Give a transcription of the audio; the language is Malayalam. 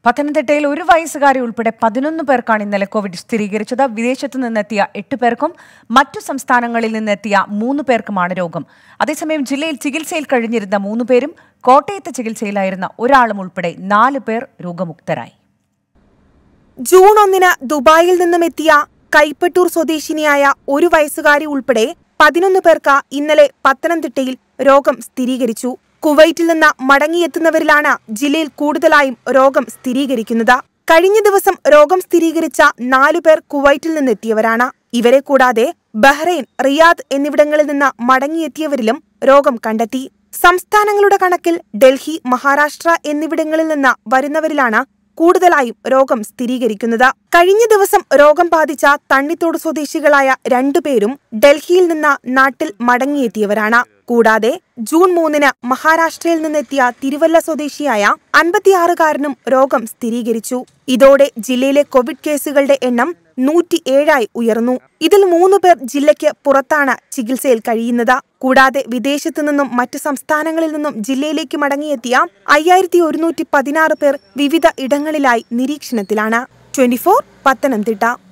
പത്തനംതിട്ടയിൽ ഒരു വയസ്സുകാരി ഉൾപ്പെടെ പതിനൊന്ന് പേർക്കാണ് ഇന്നലെ കോവിഡ് സ്ഥിരീകരിച്ചത് വിദേശത്തു നിന്നെത്തിയ എട്ട് പേർക്കും മറ്റു സംസ്ഥാനങ്ങളിൽ നിന്നെത്തിയ മൂന്ന് പേർക്കുമാണ് രോഗം അതേസമയം ജില്ലയിൽ ചികിത്സയിൽ കഴിഞ്ഞിരുന്ന മൂന്ന് പേരും കോട്ടയത്ത് ചികിത്സയിലായിരുന്ന ഒരാളും ഉൾപ്പെടെ നാല് പേർ രോഗമുക്തരായി ജൂൺ ഒന്നിന് ദുബായിൽ നിന്നും എത്തിയ കൈപ്പട്ടൂർ സ്വദേശിനിയായ ഒരു വയസ്സുകാരി ഉൾപ്പെടെ പതിനൊന്ന് പേർക്ക് ഇന്നലെ പത്തനംതിട്ടയിൽ രോഗം സ്ഥിരീകരിച്ചു കുവൈറ്റിൽ നിന്ന് മടങ്ങിയെത്തുന്നവരിലാണ് ജില്ലയിൽ കൂടുതലായും രോഗം സ്ഥിരീകരിക്കുന്നത് കഴിഞ്ഞ ദിവസം രോഗം സ്ഥിരീകരിച്ച നാലു പേർ കുവൈറ്റിൽ നിന്നെത്തിയവരാണ് ഇവരെ കൂടാതെ ബഹ്റൈൻ റിയാദ് എന്നിവിടങ്ങളിൽ നിന്ന് മടങ്ങിയെത്തിയവരിലും രോഗം കണ്ടെത്തി സംസ്ഥാനങ്ങളുടെ കണക്കിൽ ഡൽഹി മഹാരാഷ്ട്ര എന്നിവിടങ്ങളിൽ നിന്ന് വരുന്നവരിലാണ് കൂടുതലായും രോഗം സ്ഥിരീകരിക്കുന്നത് കഴിഞ്ഞ ദിവസം രോഗം ബാധിച്ച തണ്ണിത്തോട് സ്വദേശികളായ രണ്ടുപേരും ഡൽഹിയിൽ നിന്ന് നാട്ടിൽ മടങ്ങിയെത്തിയവരാണ് കൂടാതെ ജൂൺ മൂന്നിന് മഹാരാഷ്ട്രയിൽ നിന്നെത്തിയ തിരുവല്ല സ്വദേശിയായ അൻപത്തിയാറുകാരനും രോഗം സ്ഥിരീകരിച്ചു ഇതോടെ ജില്ലയിലെ കോവിഡ് കേസുകളുടെ എണ്ണം നൂറ്റി ഏഴായി ഉയർന്നു ഇതിൽ മൂന്ന് പേർ ജില്ലയ്ക്ക് പുറത്താണ് ചികിത്സയിൽ കഴിയുന്നത് കൂടാതെ വിദേശത്തു നിന്നും മറ്റ് സംസ്ഥാനങ്ങളിൽ നിന്നും ജില്ലയിലേക്ക് മടങ്ങിയെത്തിയ അയ്യായിരത്തി ഒരുന്നൂറ്റി പതിനാറ് പേർ വിവിധ ഇടങ്ങളിലായി നിരീക്ഷണത്തിലാണ് ട്വന്റി പത്തനംതിട്ട